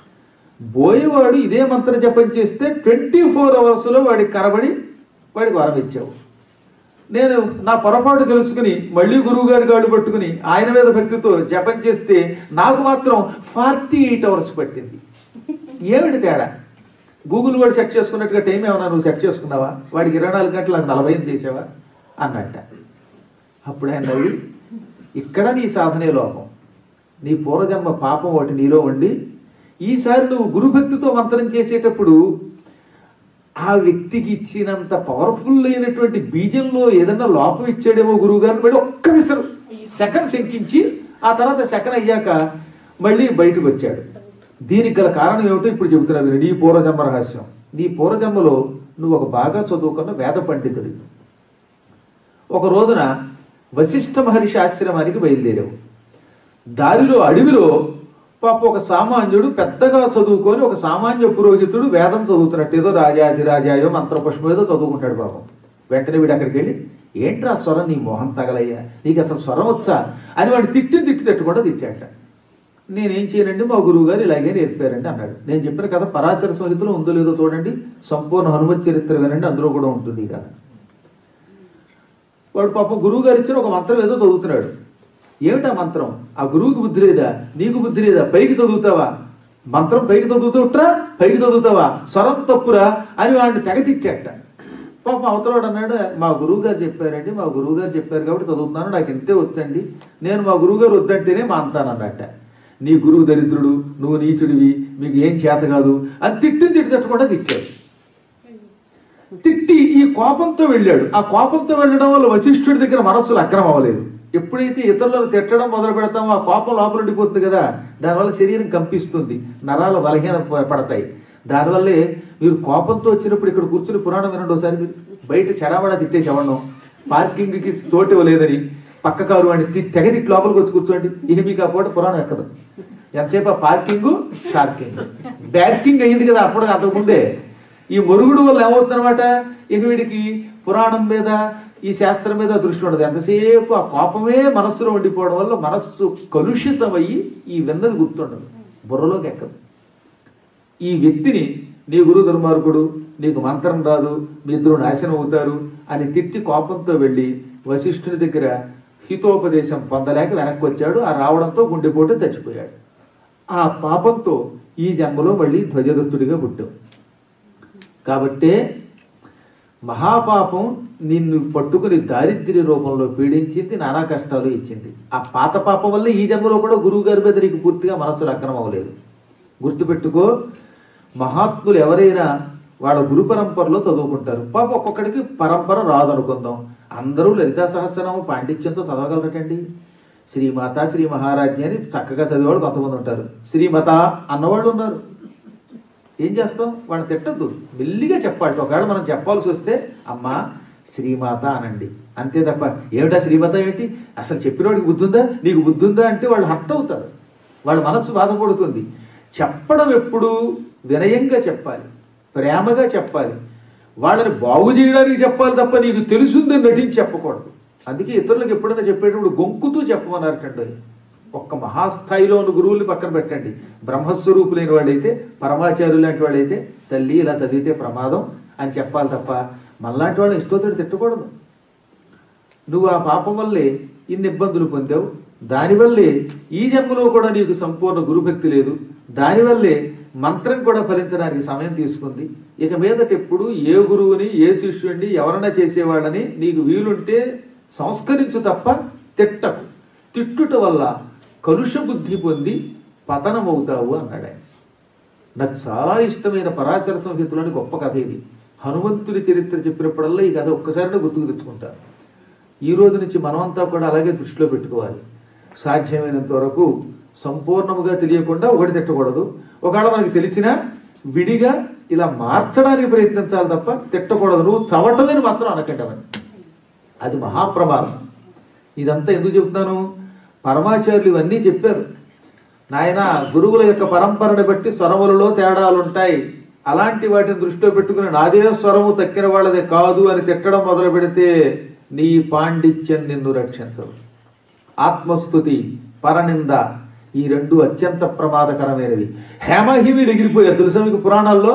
బోయేవాడు ఇదే మంత్ర జపం చేస్తే ట్వంటీ ఫోర్ అవర్స్లో వాడికి కనబడి వాడికి వరం ఇచ్చావు నేను నా పొరపాటు తెలుసుకుని మళ్ళీ గురువు గారి కాళ్ళు పట్టుకుని ఆయన మీద భక్తితో జపం చేస్తే నాకు మాత్రం ఫార్టీ ఎయిట్ అవర్స్ పట్టింది ఏమిటి తేడా గూగుల్ వాడు సెట్ చేసుకున్నట్టుగా టైం ఏమన్నా నువ్వు సెట్ చేసుకున్నావా వాడికి ఇరవై నాలుగు గంటలు నాకు నలభై ఐదు చేసావా అన్నట్ట అప్పుడు ఆయన నవ్వి ఇక్కడ నీ సాధనే లోపం నీ పూర్వజన్మ పాపం ఒకటి నీలో ఉండి ఈసారి నువ్వు గురుభక్తితో మంత్రం చేసేటప్పుడు ఆ వ్యక్తికి ఇచ్చినంత పవర్ఫుల్ అయినటువంటి బీజంలో ఏదన్నా లోపం ఇచ్చాడేమో గురువు గారిని మళ్ళీ ఒక్క విసరు సెకండ్ శంకించి ఆ తర్వాత సెకండ్ అయ్యాక మళ్ళీ బయటకు వచ్చాడు దీనికి గల కారణం ఏమిటో ఇప్పుడు చెబుతున్నా విను. నీ పూర్వజన్మ రహస్యం నీ పూర్వజన్మలో నువ్వు ఒక బాగా చదువుకున్న వేద పండితుడి ఒక రోజున వశిష్ఠ మహర్షి ఆశ్రమానికి బయలుదేరావు దారిలో అడవిలో పాప ఒక సామాన్యుడు పెద్దగా చదువుకొని ఒక సామాన్య పురోహితుడు వేదం చదువుతున్నట్టు ఏదో రాజాధిరాజాయో మంత్రపుష్పం ఏదో చదువుకుంటాడు పాపం వెంటనే వీడు అక్కడికి వెళ్ళి ఏంట్రా స్వరం నీ మొహం తగలయ్యా నీకు అసలు స్వరం వచ్చా అని వాడు తిట్టి తిట్టి తట్టుకుండా తిట్టాట నేనేం చేయనండి మా గురువు గారు ఇలాగే నేర్పారండి అన్నాడు నేను చెప్పిన కథ పరాశర సంహితలో ఉందో లేదో చూడండి సంపూర్ణ హనుమత్ చరిత్ర వినండి అందులో కూడా ఉంటుంది ఈ కథ వాడు పాపం గురువు గారు ఇచ్చిన ఒక మంత్రం ఏదో చదువుతున్నాడు ఏమిటా మంత్రం ఆ గురువుకి బుద్ధి లేదా నీకు బుద్ధి లేదా పైకి చదువుతావా మంత్రం పైకి చదువుతుంట్రా పైకి చదువుతావా స్వరం తప్పురా అని వాడిని తెగ తిట్టాట పాపం అవతలవాడు అన్నాడు మా గురువు గారు చెప్పారండి మా గురువు గారు చెప్పారు కాబట్టి చదువుతున్నాను నాకు ఇంతే వచ్చండి నేను మా గురువు గారు వద్దంటేనే మాంతానన్నట్ట నీ గురువు దరిద్రుడు నువ్వు నీచుడివి మీకు ఏం చేత కాదు అని తిట్టిన తిట్టి తట్టకుండా తిట్టాడు తిట్టి ఈ కోపంతో వెళ్ళాడు ఆ కోపంతో వెళ్ళడం వల్ల వశిష్ఠుడి దగ్గర మనస్సులు అక్రమం అవ్వలేదు ఎప్పుడైతే ఇతరులను తిట్టడం మొదలు పెడతామో ఆ కోపం లోపల ఉండిపోతుంది కదా దానివల్ల శరీరం కంపిస్తుంది నరాలు బలహీన ప- పడతాయి దానివల్లే మీరు కోపంతో వచ్చినప్పుడు ఇక్కడ కూర్చుని పురాణం వినండి ఒకసారి మీరు బయట చెడామడా తిట్టేసి ఎవడం పార్కింగ్కి చోటు ఇవ్వలేదని పక్క కారు వాడిని తి- తెగ తిట్టి లోపలికి వచ్చి కూర్చోండి ఇక మీకు ఆ పూట పురాణం ఎక్కదు ఎంతసేపు ఆ పార్కింగ్ షార్కింగ్ బ్యార్కింగ్ అయింది కదా అప్పుడు అంతకుముందే ఈ మురుగుడు వల్ల ఏమవుతుందన్నమాట ఇక వీడికి పురాణం మీద ఈ శాస్త్రం మీద దృష్టి ఉండదు ఎంతసేపు ఆ కోపమే మనస్సులో ఉండిపోవడం వల్ల మనస్సు కలుషితమయ్యి ఈ విన్నది గుర్తుండదు బుర్రలోకి ఎక్కదు ఈ వ్యక్తిని నీ గురు దుర్మార్గుడు నీకు మంత్రం రాదు మీ ఇద్దరు నాశనం అవుతారు అని తిట్టి కోపంతో వెళ్ళి వశిష్ఠుని దగ్గర హితోపదేశం పొందలేక వెనక్కి వచ్చాడు ఆ రావడంతో గుండెపోటు చచ్చిపోయాడు ఆ పాపంతో ఈ జన్మలో మళ్ళీ ధ్వజదత్తుడిగా పుట్టావు కాబట్టే మహాపాపం నిన్ను పట్టుకుని దారిద్ర్య రూపంలో పీడించింది నానా కష్టాలు ఇచ్చింది ఆ పాత పాపం వల్ల ఈ జన్మలో కూడా గురువు గారి మీద నీకు పూర్తిగా మనస్సు లగ్నం అవ్వలేదు గుర్తుపెట్టుకో మహాత్ములు ఎవరైనా వాళ్ళ గురు పరంపరలో చదువుకుంటారు పాప ఒక్కొక్కడికి పరంపర రాదనుకుందాం అందరూ లలితా సహస్రనామం పాండిత్యంతో చదవగలరటండి శ్రీమాత శ్రీ మహారాజ్ఞి అని చక్కగా చదివేవాడు కొంతమంది ఉంటారు శ్రీమత అన్నవాళ్ళు ఉన్నారు ఏం చేస్తాం వాళ్ళని తిట్టద్దు మెల్లిగా చెప్పాలి ఒకవేళ మనం చెప్పాల్సి వస్తే అమ్మా శ్రీమాత అనండి అంతే తప్ప ఏమిటా శ్రీమాత ఏంటి అసలు చెప్పినవాడికి బుద్ధి ఉందా నీకు బుద్ధి ఉందా అంటే వాళ్ళు హర్ట్ అవుతారు వాళ్ళ మనస్సు బాధపడుతుంది చెప్పడం ఎప్పుడు వినయంగా చెప్పాలి ప్రేమగా చెప్పాలి వాళ్ళని బాగు చేయడానికి చెప్పాలి తప్ప నీకు తెలుసుందని నటించి చెప్పకూడదు అందుకే ఇతరులకు ఎప్పుడైనా చెప్పేటప్పుడు గొంకుతూ చెప్పమన్నారటండి ఒక్క మహాస్థాయిలో ఉన్న గురువుల్ని పక్కన పెట్టండి బ్రహ్మస్వరూపులైన వాడైతే పరమాచార్యులు లాంటి వాడైతే తల్లి ఇలా చదివితే ప్రమాదం అని చెప్పాలి తప్ప మళ్ళాంటి వాళ్ళని ఇష్టోతుడు తిట్టకూడదు నువ్వు ఆ పాపం వల్లే ఇన్ని ఇబ్బందులు పొందావు దానివల్లే ఈ జన్మలో కూడా నీకు సంపూర్ణ గురుభక్తి లేదు దానివల్లే మంత్రం కూడా ఫలించడానికి సమయం తీసుకుంది ఇక మీదట ఎప్పుడు ఏ గురువుని ఏ శిష్యుడిని ఎవరైనా చేసేవాళ్ళని నీకు వీలుంటే సంస్కరించు తప్ప తిట్టకు తిట్టుట వల్ల కలుష బుద్ధి పొంది పతనమవుతావు అన్నాడు ఆయన నాకు చాలా ఇష్టమైన పరాశర సంహితలోని గొప్ప కథ ఇది హనుమంతుని చరిత్ర చెప్పినప్పుడల్లా ఈ కథ ఒక్కసారినే గుర్తుకు తెచ్చుకుంటాను ఈ రోజు నుంచి మనమంతా కూడా అలాగే దృష్టిలో పెట్టుకోవాలి సాధ్యమైనంత వరకు సంపూర్ణముగా తెలియకుండా ఒకటి తిట్టకూడదు ఒకవేళ మనకి తెలిసినా విడిగా ఇలా మార్చడానికి ప్రయత్నించాలి తప్ప తిట్టకూడదు నువ్వు చవటమని మాత్రం అనకండమని అది మహాప్రమాదం ఇదంతా ఎందుకు చెప్తున్నాను పరమాచార్యులు ఇవన్నీ చెప్పారు నాయన గురువుల యొక్క పరంపరను బట్టి స్వరములలో తేడాలుంటాయి అలాంటి వాటిని దృష్టిలో పెట్టుకుని నాదే స్వరము తక్కిన వాళ్ళదే కాదు అని తిట్టడం మొదలు పెడితే నీ పాండిత్యం నిన్ను రక్షించదు ఆత్మస్థుతి పరనింద ఈ రెండు అత్యంత ప్రమాదకరమైనవి హేమహిమి ఎగిరిపోయారు తెలుసా మీకు పురాణాల్లో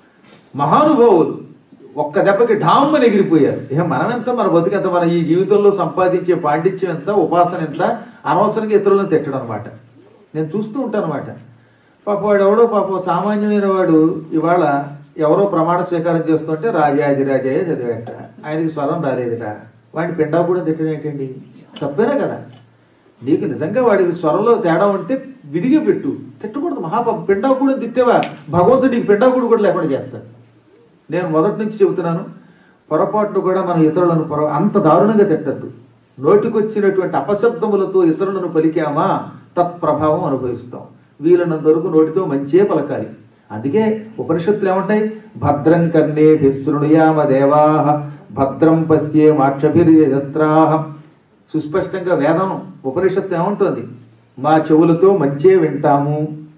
మహానుభావులు ఒక్క దెబ్బకి ఢామ్మని ఎగిరిపోయారు ఇక మనం ఎంత మన బతుకెంత మన ఈ జీవితంలో సంపాదించే పాండిత్యం ఎంత ఉపాసన ఎంత అనవసరంగా ఇతరులను తిట్టడం అనమాట నేను చూస్తూ ఉంటాను అనమాట పాప వాడు ఎవడో పాప సామాన్యమైన వాడు ఇవాళ ఎవరో ప్రమాణ స్వీకారం చేస్తుంటే రాజాదిరాజయ్య చదివేట ఆయనకి స్వరం రాలేదుట వాడిని పిండా కూడా తిట్టడం ఏంటండి తప్పేనా కదా నీకు నిజంగా వాడి స్వరంలో తేడా ఉంటే విడిగా పెట్టు తిట్టకూడదు మహాపాపం పిండా కూడా తిట్టేవా భగవంతుడు నీకు పిండా కూడా కూడా లేకుండా చేస్తాడు నేను మొదటి నుంచి చెబుతున్నాను పొరపాటును కూడా మన ఇతరులను పొర అంత దారుణంగా తిట్టద్దు నోటికొచ్చినటువంటి అపశబ్దములతో ఇతరులను పలికామా తత్ప్రభావం అనుభవిస్తాం వీలైనంత వరకు నోటితో మంచే పలకాలి అందుకే ఉపనిషత్తులు ఏముంటాయి భద్రం కర్ణే శృణుయామ దేవాహ భద్రం పశ్యే మాక్షభిర్యత్రాహ సుస్పష్టంగా వేదం ఉపనిషత్తు ఏముంటుంది మా చెవులతో మంచే వింటాము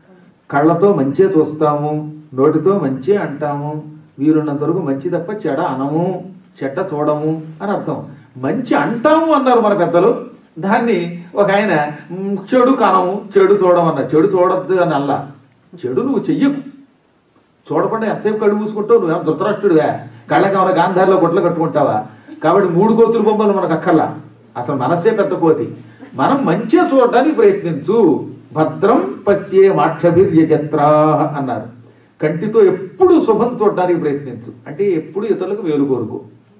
కళ్ళతో మంచే చూస్తాము నోటితో మంచే అంటాము వీరున్నంత వరకు మంచి తప్ప చెడ అనము చెడ్డ చూడము అని అర్థం మంచి అంటాము అన్నారు మన పెద్దలు దాన్ని ఒక ఆయన "మ్, చెడు కనము చెడు చూడమన్నారు చెడు చూడద్దు అని అల్లా చెడు నువ్వు చెయ్యకు చూడకుండా ఎంతసేపు కళ్ళు మూసుకుంటావు నువ్వేమో ధృతరాష్ట్రుడివా కళ్ళకి ఏమైనా గాంధారిలో గుడ్లు కట్టుకుంటావా కాబట్టి మూడు కోతుల బొమ్మలు మనకు అక్కర్లా అసలు మనస్సే పెద్ద కోతి మనం మంచిగా చూడడానికి ప్రయత్నించు భద్రం పశ్యే మాక్షభిర్యజత్రా అన్నారు కంటితో ఎప్పుడు శుభం చూడడానికి ప్రయత్నించు అంటే ఎప్పుడు ఇతరులకు మేలు కోరుకో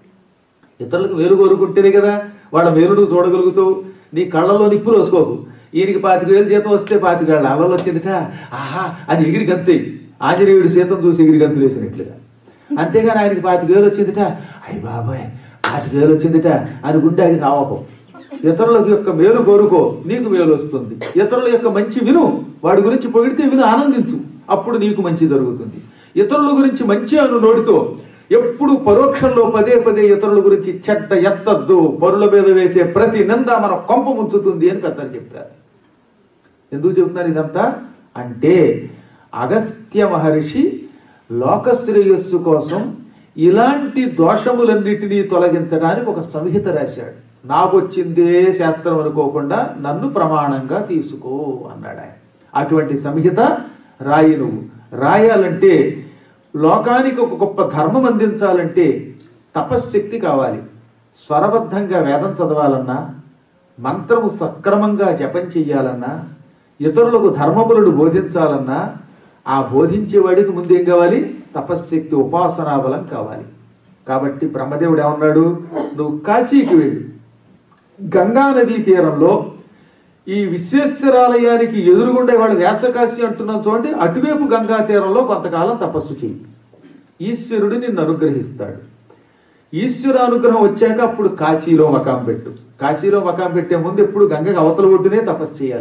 ఇతరులకు మేలు కోరుకుంటేనే కదా వాళ్ళ మేలు నువ్వు చూడగలుగుతావు నీ కళ్ళలో నిప్పులు వేసుకోకు ఈయనకి పాతిక వేలు జీతం వస్తే పాతిక వేల అలలో వచ్చిందిట ఆహా అని ఎగిరి గంతేయి ఆంజనేయుడు సీతం చూసి ఎగిరి గంతులు వేసినట్లుగా అంతేగాని ఆయనకి పాతిక వేలు వచ్చిందిట అయ్య బాబాయ్ పాతిక వేలు వచ్చిందిట అని గుండెకి సావకం ఇతరుల యొక్క మేలు కోరుకో నీకు మేలు వస్తుంది ఇతరుల యొక్క మంచి విను వాడి గురించి పొగిడితే విను ఆనందించు అప్పుడు నీకు మంచి జరుగుతుంది ఇతరుల గురించి మంచి అను నోటితో ఎప్పుడు పరోక్షంలో పదే పదే ఇతరుల గురించి చెడ్డ ఎత్తద్దు పరుల మీద వేసే ప్రతి నింద మన కొంప ముంచుతుంది అని పెద్దలు చెప్పారు ఎందుకు చెబుతున్నారు ఇదంతా అంటే అగస్త్య మహర్షి లోకశ్రేయస్సు కోసం ఇలాంటి దోషములన్నిటినీ తొలగించడానికి ఒక సంహిత రాశాడు నాకు వచ్చిందే శాస్త్రం అనుకోకుండా నన్ను ప్రమాణంగా తీసుకో అన్నాడు ఆయన అటువంటి సంహిత రాయి నువ్వు రాయాలంటే లోకానికి ఒక గొప్ప ధర్మం అందించాలంటే తపశ్శక్తి కావాలి స్వరబద్ధంగా వేదం చదవాలన్నా మంత్రము సక్రమంగా జపం చెయ్యాలన్నా ఇతరులకు ధర్మములను బోధించాలన్నా ఆ బోధించేవాడికి ముందేం కావాలి తపశ్శక్తి ఉపాసనా బలం కావాలి కాబట్టి బ్రహ్మదేవుడు ఏమన్నాడు నువ్వు కాశీకి వెళ్ళు గంగా నదీ తీరంలో ఈ విశ్వేశ్వరాలయానికి ఎదురుగుండే వాళ్ళు వ్యాసకాశి అంటున్నాం చూడండి అటువైపు గంగా తీరంలో కొంతకాలం తపస్సు చేయి ఈశ్వరుడు నిన్ను అనుగ్రహిస్తాడు ఈశ్వర అనుగ్రహం వచ్చాక అప్పుడు కాశీలో మకాం పెట్టు కాశీలో మకాం పెట్టే ముందు ఎప్పుడు గంగకి అవతల ఒడ్డునే తపస్సు చేయాలి